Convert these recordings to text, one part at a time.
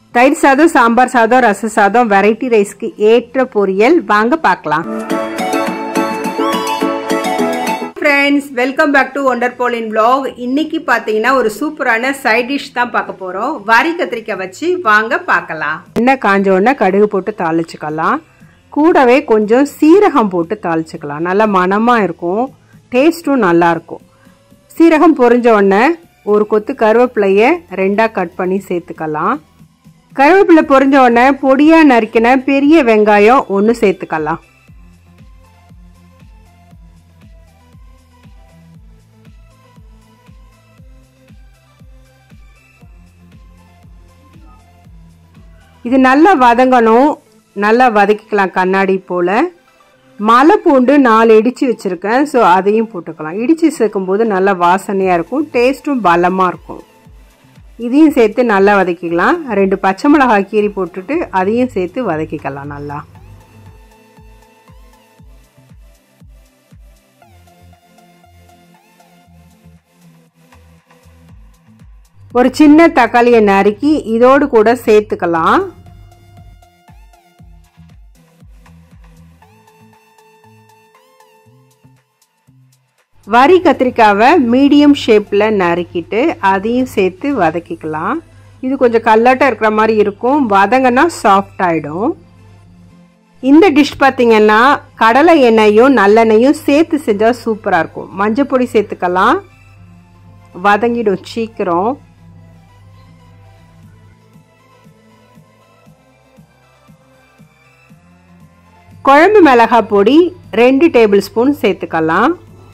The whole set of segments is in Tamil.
தயிர் சாதம் சாம்பார் சாதம் ரச சாதம் வெரைட்டி ரைஸ்க்கு ஏற்ற பொரியல் வாங்க பார்க்கலாம் friends welcome back to wonder போலின் vlog இன்னைக்கு பார்த்தீங்கன்னா ஒரு சூப்பரான சைட் டிஷ் தான் பார்க்க போகிறோம் வரி கத்திரிக்காய் வச்சு வாங்க பார்க்கலாம் எண்ணெய் காஞ்ச உடனே கடுகு போட்டு தாளிச்சுக்கலாம் கூடவே கொஞ்சம் சீரகம் போட்டு தாளிச்சுக்கலாம் நல்லா மணமாக இருக்கும் டேஸ்ட்டும் நல்லா இருக்கும் சீரகம் பொரிஞ்ச உடனே ஒரு கொத்து கருவேப்பிலைய ரெண்டாக கட் பண்ணி சேர்த்துக்கலாம் கருவேப்பிலை பொரிஞ்ச உடனே பொடியாக நறுக்கின பெரிய வெங்காயம் ஒன்று சேர்த்துக்கலாம் இது நல்லா வதங்கணும் நல்லா வதக்கிக்கலாம் கண்ணாடி போல் மலை பூண்டு நாலு இடித்து வச்சுருக்கேன் ஸோ அதையும் போட்டுக்கலாம் இடித்து சேர்க்கும்போது நல்லா வாசனையாக இருக்கும் டேஸ்ட்டும் பலமாக இருக்கும் இதையும் சேர்த்து நல்லா வதக்கிக்கலாம் ரெண்டு பச்சை மிளகாய் கீரி போட்டுட்டு அதையும் சேர்த்து வதக்கிக்கலாம் நல்லா ஒரு சின்ன தக்காளியை நறுக்கி இதோடு கூட சேர்த்துக்கலாம் வரி கத்திரிக்காவை மீடியம் ஷேப்பில் நறுக்கிட்டு அதையும் சேர்த்து வதக்கிக்கலாம் இது கொஞ்சம் கல்லாட்டம் இருக்கிற மாதிரி இருக்கும் வதங்கன்னா சாஃப்ட் ஆகிடும் இந்த டிஷ் பார்த்தீங்கன்னா கடலை எண்ணெயும் நல்லெண்ணெயும் சேர்த்து செஞ்சால் சூப்பராக இருக்கும் மஞ்சள் பொடி சேர்த்துக்கலாம் வதங்கிடும் சீக்கிரம் குழம்பு மிளகாய் பொடி ரெண்டு டேபிள் ஸ்பூன் சேர்த்துக்கலாம்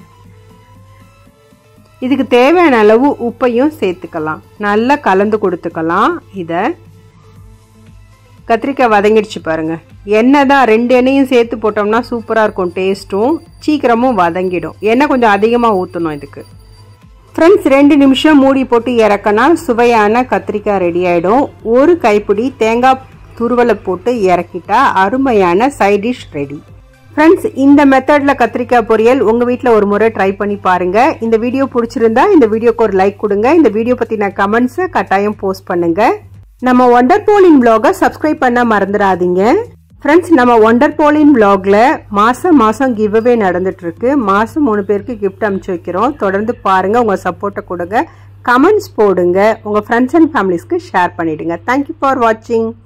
இதுக்கு தேவையான அளவு உப்பையும் சேர்த்துக்கலாம் நல்லா கலந்து கொடுத்துக்கலாம் இதை கத்திரிக்காய் வதங்கிடுச்சு பாருங்க எண்ணெய் தான் ரெண்டு எண்ணெயும் சேர்த்து போட்டோம்னா சூப்பராக இருக்கும் டேஸ்ட்டும் சீக்கிரமும் வதங்கிடும் எண்ணெய் கொஞ்சம் அதிகமாக ஊற்றணும் இதுக்கு ஃப்ரெண்ட்ஸ் ரெண்டு நிமிஷம் மூடி போட்டு இறக்கினா சுவையான கத்திரிக்காய் ரெடி ஆகிடும் ஒரு கைப்பிடி தேங்காய் துருவலை போட்டு இறக்கிட்டா அருமையான சைட் டிஷ் ரெடி ஃப்ரெண்ட்ஸ் இந்த மெத்தடில் கத்திரிக்காய் பொரியல் உங்கள் வீட்டில் ஒரு முறை ட்ரை பண்ணி பாருங்கள் இந்த வீடியோ பிடிச்சிருந்தா இந்த வீடியோக்கு ஒரு லைக் கொடுங்க இந்த வீடியோ பற்றின கமெண்ட்ஸை கட்டாயம் போஸ்ட் பண்ணுங்க நம்ம ஒண்டர் போலின் விலாகை சப்ஸ்கிரைப் பண்ண மறந்துடாதீங்க ஃப்ரெண்ட்ஸ் நம்ம ஒண்டர் போலின் விலாகில் மாதம் மாதம் கிவ் அவே நடந்துட்டு இருக்கு மாதம் மூணு பேருக்கு கிஃப்ட் அனுப்பிச்சு வைக்கிறோம் தொடர்ந்து பாருங்கள் உங்கள் சப்போர்ட்டை கொடுங்க கமெண்ட்ஸ் போடுங்க உங்கள் ஃப்ரெண்ட்ஸ் அண்ட் ஃபேமிலிஸ்க்கு ஷேர் பண்ணிவிடுங்க தேங்க்யூ ஃபார் வாட்சிங்